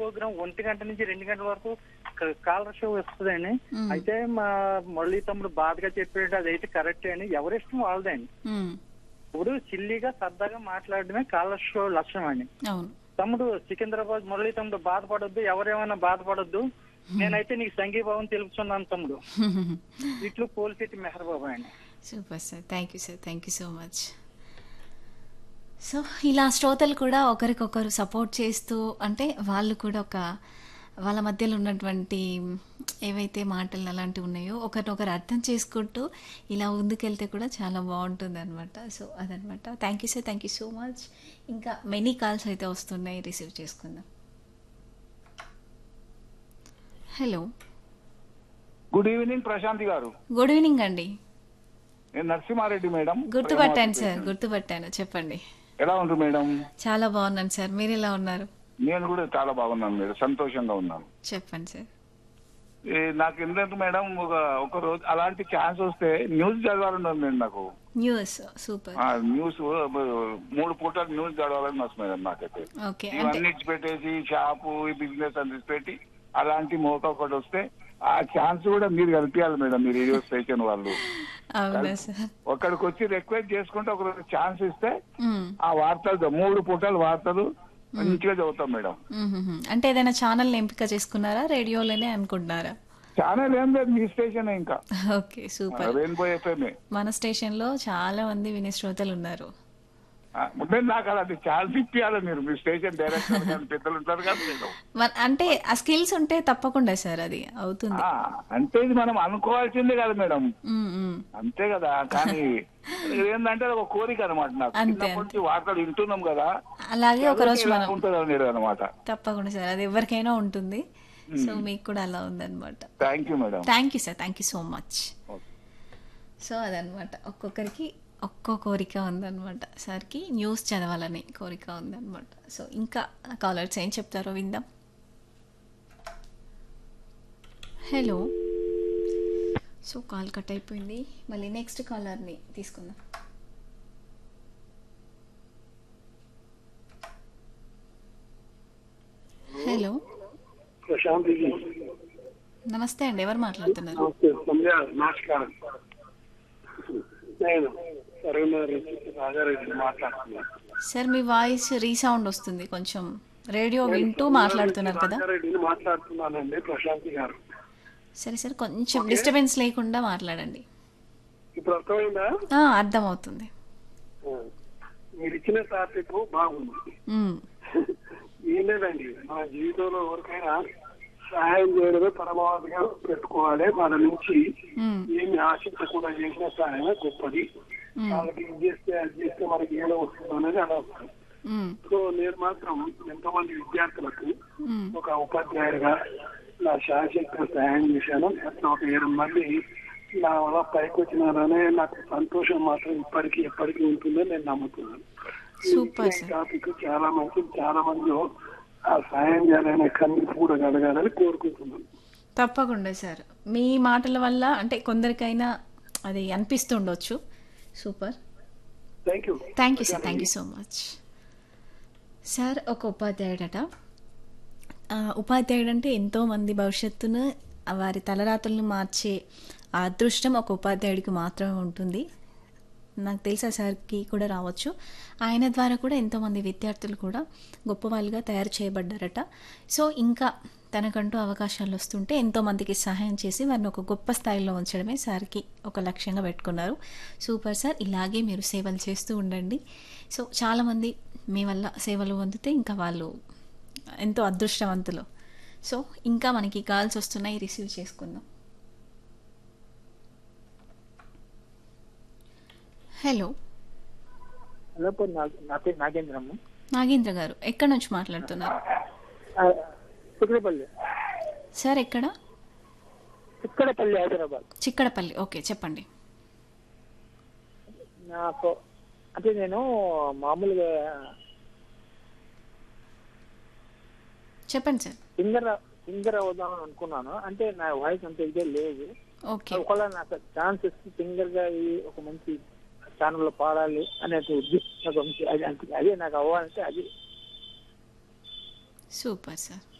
Programme ఒంటి గంట నుంచి రెండు గంటల వరకు కాలర్ షో వస్తుందండి మ్మ్. అయితే మా మురళీ తమ్ముడు బాధగా చెప్పేది అదైతే కరెక్టే అని ఎవరిష్టం వాళ్ళదండి మ్మ్. ఇప్పుడు చిల్లీగా సరదాగా మాట్లాడడమే కాలర్ షో లక్ష్యం అండి అవును తమ్ముడు సికింద్రాబాద్ మురళీ తమ్ముడు బాధపడొద్దు ఎవరేమైనా బాధపడొద్దు నేనైతే నీకు సంఘీభావం తెలుపుతున్నాను తమ్ముడు ఇట్లు పోలిశెట్టి మెహర్ బాబా అండి super sir thank you sir thank you so much so ఇలా శ్రోతలు కూడా ఒకరికొకరు సపోర్ట్ చేస్తూ అంటే వాళ్ళు కూడా ఒక వాళ్ళ మధ్యలో ఉన్నటువంటి ఏవైతే మాటలు అలాంటివి ఉన్నాయో ఒకరినొకరు అర్థం చేసుకుంటూ ఇలా ముందుకెళ్తే కూడా చాలా బాగుంటుంది అనమాట సో అదనమాట thank you sir thank you so much ఇంకా మెనీ కాల్స్ అయితే వస్తున్నాయి రిసీవ్ చేసుకుందాం హలో గుడ్ ఈవినింగ్ ప్రశాంతి గారు గుడ్ ఈవినింగ్ అండి నేను నరసింహారెడ్డి మేడం గుర్తుపట్టాను సార్ గుర్తుపట్టాను చెప్పండి ఎలా ఉంటారు మేడం చాలా బాగున్నాను సార్ మీరు ఎలా ఉన్నారు నేను కూడా చాలా బాగున్నాను మేడం సంతోషంగా ఉన్నాను చెప్పండి సార్ ఈ నాకు ఎందుకు మేడం ఒక ఒక రోజు అలాంటి ఛాన్స్ వస్తే న్యూస్ చదవాలని ఉంది మేడం నాకు న్యూస్ సూపర్ ఆ, న్యూస్ మూడు పూటలు న్యూస్ చదవాలని వస్తుంది మేడం నాకైతే ఓకే అంటే ఇవన్నీ ఇచ్చి పెట్టేసి షాపు ఈ బిజినెస్ అని తీసి పెట్టి అలాంటి మోక ఒకటి వస్తే ఆ ఛాన్స్ కూడా మీరు కల్పించాలి మేడం మీరు రేడియో స్టేషన్ వాళ్ళు అవునా సార్ ఒక్కడికి వచ్చి రిక్వెస్ట్ చేసుకుంటే ఒక ఛాన్స్ ఇస్తే మ్మ్. ఆ వార్తలు మూడు పూటలు వార్తలు మంచిగా చదువుతాం మేడం మ్మ్. అంటే ఏదైనా ఛానల్ ఎంపిక చేసుకున్నారా రేడియోలోనే అనుకుంటున్నారా ఛానల్ ఏం లేదు మీ స్టేషన్ ఇంకా ఓకే సూపర్ రెయిన్బో ఎఫ్ఎంఏ మన స్టేషన్లో చాలా మంది వినే శ్రోతలు ఉన్నారు అంటే నాకు అలాంటి ఛాన్స్ ఇప్పియాలి మీరు మీ స్టేషన్ డైరెక్టర్ కానీ పెద్దలు ఉంటారు కదా మేడం మన- అంటే ఆ స్కిల్స్ ఉంటే తప్పకుండా సార్ అది అవుతుంది ఆ, అంటే ఇది మనం అనుకోవాల్సిందే కదా మేడం మ్మ్, మ్మ్. అంతే కదా కానీ ఏంటంటే అది ఒక కోరిక అనమాట నాకు అంతే, చిన్నప్పటి నుంచి వార్తలు వింటున్నాం కదా అలాగే ఒక రోజు మనం ఉంటుంది అనేది అనమాట తప్పకుండా సార్ అది ఎవరికైనా ఉంటుంది సో మీకు కూడా అలా ఉందన్నమాట thank you madam thank you sir thank you so much so అదనమాట ఒక్కొక్కరికి ఒక్కో కోరిక ఉందన్నమాట సార్కి న్యూస్ చదవాలని కోరిక ఉందన్నమాట సో ఇంకా కాలర్స్ ఏం చెప్తారో విందాం హలో సో కాల్ కట్ అయిపోయింది మళ్ళీ నెక్స్ట్ కాలర్ని తీసుకుందాం హలో ప్రశాంత్ జీ నమస్తే అండి ఎవరు మాట్లాడుతున్నారు నమస్తే సంధ్య నమస్కారం నేను సరైన రాజారెడ్డి మాట్లాడుతున్నాను సార్ మీ వాయిస్ రీసౌండ్ వస్తుంది కొంచెం రేడియో వింటూ మాట్లాడుతున్నారు కదా రాజారెడ్డిని మాట్లాడుతున్నానండి ప్రశాంతి గారు సరే సార్ కొంచెం డిస్టర్బెన్స్ లేకుండా మాట్లాడండి ఇప్పుడు అర్థమైందా ఆ, అర్థమవుతుంది ఆ. మీరు ఇచ్చిన టాపిక్ బాగుంది మ్మ్. ఏం లేదండి మన జీవితంలో ఎవరికైనా సహాయం చేయడమే పరమావధిగా పెట్టుకోవాలి వాళ్ళ నుంచి మ్మ్. ఏమి ఆశించకుండా చేసిన సహాయమే గొప్పది వాళ్ళకి ఇది చేస్తే అది చేస్తే మనకి ఏదో వస్తుంది అనేది అనవసరం మ్మ్. సో నేను మాత్రం ఎంతో మంది విద్యార్థులకు మ్మ్. ఒక ఉపాధ్యాయుడిగా నా శాశక్తిగా సహాయం చేశాను అట్లా ఒక ఏడు మంది నా వల్ల పైకి వచ్చినారనే నాకు సంతోషం మాత్రం ఇప్పటికీ ఎప్పటికీ ఉంటుందని నేను నమ్ముతున్నాను సూపర్ ఈ సార్ టాపిక్ చాలా మంది చాలా మంది ఆ సాయం చేయాలనే కన్ను కూడా కలగాలని కోరుకుంటున్నాను తప్పకుండా సార్ మీ మాటల వల్ల అంటే కొందరికైనా అది అనిపిస్తుండొచ్చు super thank you thank you sir thank you so much sir ఒక ఉపాధ్యాయుడట ఆ, ఉపాధ్యాయుడు అంటే ఎంతోమంది భవిష్యత్తును ఆ వారి తలరాతలను మార్చే ఆ అదృష్టం ఒక ఉపాధ్యాయుడికి మాత్రమే ఉంటుంది నాకు తెలిసి ఆ సార్కి కూడా రావచ్చు ఆయన ద్వారా కూడా ఎంతోమంది విద్యార్థులు కూడా గొప్ప వాళ్ళుగా తయారు చేయబడ్డారట సో ఇంకా తనకంటూ అవకాశాలు వస్తుంటే ఎంతోమందికి సహాయం చేసి వారిని ఒక గొప్ప స్థాయిలో ఉంచడమే సార్కి ఒక లక్ష్యంగా పెట్టుకున్నారు సూపర్ సార్ ఇలాగే మీరు సేవలు చేస్తూ ఉండండి సో చాలామంది మీ వల్ల సేవలు పొందితే ఇంకా వాళ్ళు ఎంతో అదృష్టవంతులు సో ఇంకా మనకి కాల్స్ వస్తున్నాయి రిసీవ్ చేసుకుందాం హలో హలో పో, నా నా పేరు నాగేంద్రమ్మ నాగేంద్ర గారు ఎక్కడి నుంచి మాట్లాడుతున్నారు చిక్కడపల్లి సార్ ఎక్కడ చిక్కడపల్లి హైదరాబాద్ చిక్కడపల్లి ఓకే చెప్పండి నాకు అంటే నేను మామూలుగా చెప్పండి సార్ సింగర్ సింగర్ అవుదామని అనుకున్నాను అంటే నా వాయిస్ అంత ఇదే లేదు ఓకే ఒకవేళ నాకు ఛాన్స్ ఇస్తే సింగర్ గా ఈ ఒక మంచి ఛానల్ లో పాడాలి అనే ఉద్దేశం నాకు ఉంది. అది అంతే. అదే నాకు అవ్వాలంటే అది సూపర్ సార్